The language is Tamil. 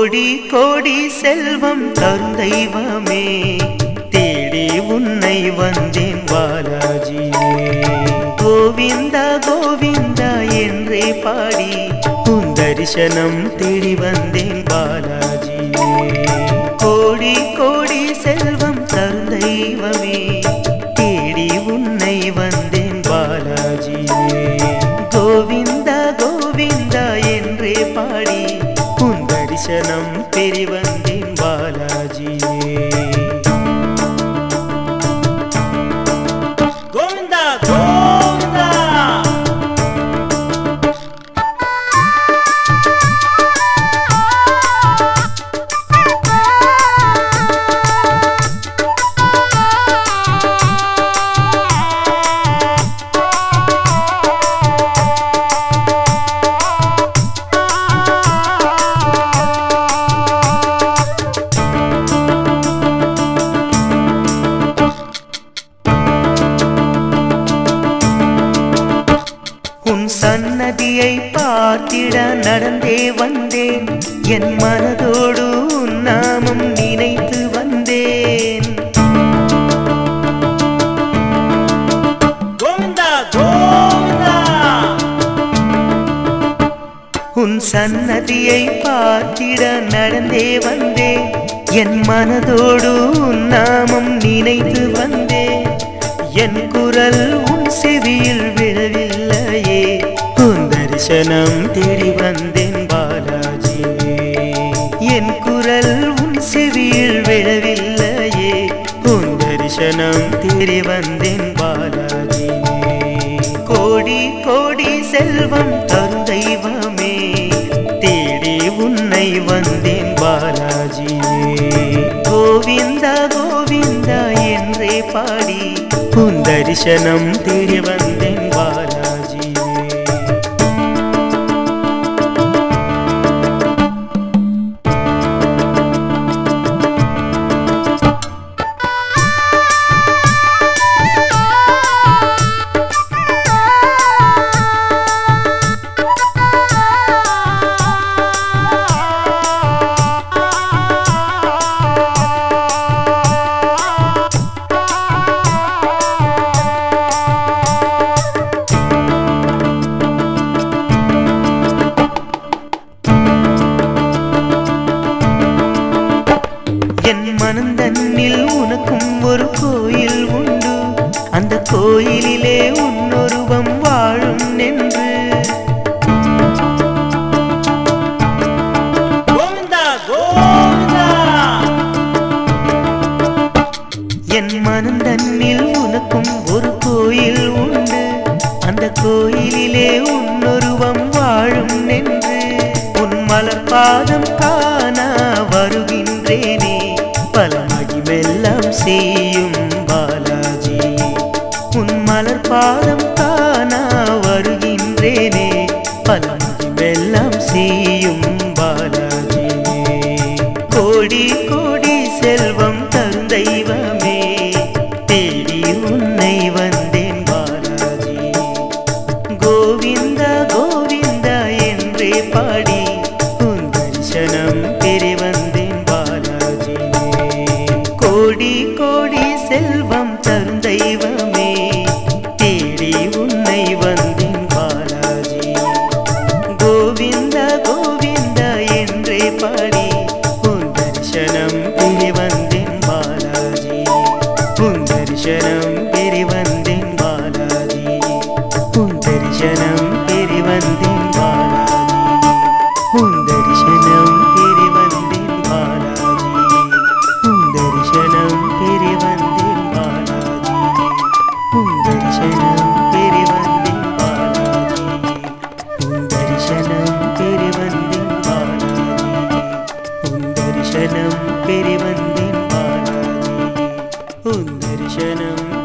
கோடி கோடி செல்வம் தரும் தெய்வமே தேடி உன்னை வந்தேன் பாலாஜியே கோவிந்தா கோவிந்தா என்றே பாடி உன் தரிசனம் தேடி வந்தேன் பாலாஜியே கோடி கோடி செல்வம் தரும் தெய்வமே தேடி உன்னை வந்தேன் பாலாஜியே கோவிந்தா கோவிந்தா என்றே பாடி உன் தரிசனம் பெறி வந்தேன் பாலாஜியே கோவிந்தா கோவிந்தா உன் சன்னதியை பார்த்திட நடந்தே வந்தேன் என் மனதோடு உன் நாமம் நினைத்து வந்தேன் கோவிந்தா கோவிந்தா உன் சன்னதியை பார்த்திட நடந்தே வந்தேன் என் மனதோடு உன் நாமம் நினைத்து வந்தேன் என் குரல் உன் செவியில் விழவில்லையே உன் தரிசனம் தேடி வந்தேன் பாலாஜியே என் குரல் உன் செவியில் விழவில்லையே உன் தரிசனம் தேடி வந்தேன் பாலாஜியே கோடி கோடி செல்வம் தரும் தெய்வமே தேடி உன்னை வந்தேன் பாலாஜியே கோவிந்தா கோவிந்தா என்றே பாடி உன் தரிசனம் தேடி வந்தேன் பாலாஜியே என் மனம் தன்னில் உனக்கும் ஒரு கோயில் உண்டு அந்த கோயிலிலே உன்னொருவம் வாழும் நின்று கோவிந்தா கோவிந்தா என் மனம் தன்னில் உனக்கும் ஒரு கோயில் உண்டு அந்த கோயிலிலே உன்னொருவம் வாழும் நின்று உன் மலர் பாதம் காண வருகின்றேனே பல மகிமெல்லாம் செய்யும் பாலாஜி உன் மலர் பாதம் காண வருகின்றேனே பல மகிமெல்லாம் செய்யும் பாலாஜி கோடி கோடி செல்வம் தரும் தெய்வமே தேடி உன்னை வந்தேன் பாலாஜி கோவிந்தா கோவிந்தா என்றே பாடி உன் தரிசனம் பெறி வந்தேன் பாலாஜி கோடி கோடி செல்வம் தரும் தெய்வமே தேடி உன்னை வந்தேன் பாலாஜி கோவிந்தா கோவிந்தா என்றே பாடி உன் தரிசனம் பெறி வந்தேன் பாலாஜி உன் தரிசனம் பெறி வந்தேன் பாலாஜி உன் தரிசனம் பெறி வந்தேன் பாலாஜி உன் தரிசனம் பெறி வந்தேன் பாலாஜி உன் தரிசனம் பெறி வந்தேன் பாலாஜி உன் தரிசனம் பெறி வந்தேன் பாலாஜி உன் தரிசனம் பெறி வந்தேன் பாலாஜி உன் தரிசனம் பெறி வந்தேன் பாலாஜி உன் தரிசனம்